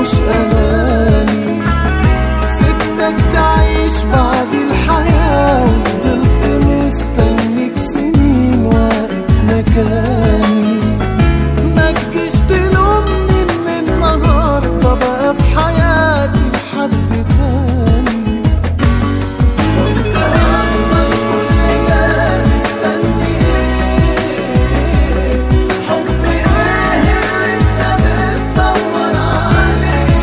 مش أناني سبتك تعيش بعد الحياة وفضلت مستنيك سنين واقف مكاني ما تجيش تلومني ان النهارده بقى في حياتي حد تاني كنت هفضل كل ده مستني ايه حب ايه اللي انت بتدور عليه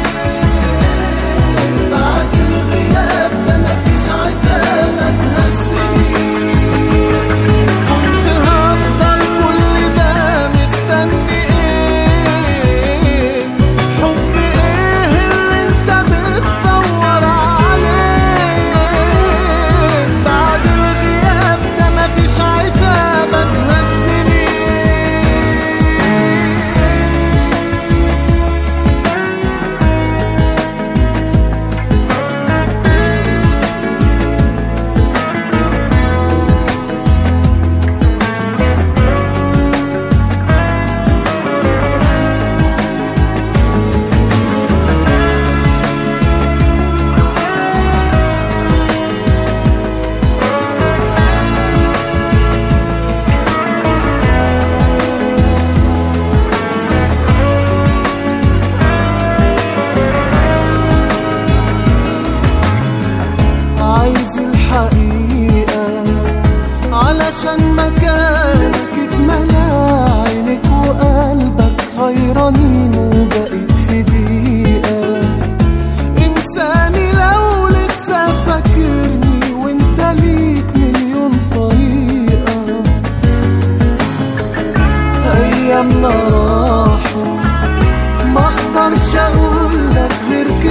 بعد الغياب ده مفيش عتاب هتهزني كنت هفضل كل ده مستني ايه حب ايه اللي انت بتدور عليه بعد الغياب ده مفيش عتاب هتهزني عايز الحقيقة علشان مكانك اتملى عينك وقلبك غيرانين وبقيت في دقيقة إنساني لو لسه فاكرني وانت ليك مليون طريقة أيامنا راحوا ما اقدرش اقول لك غير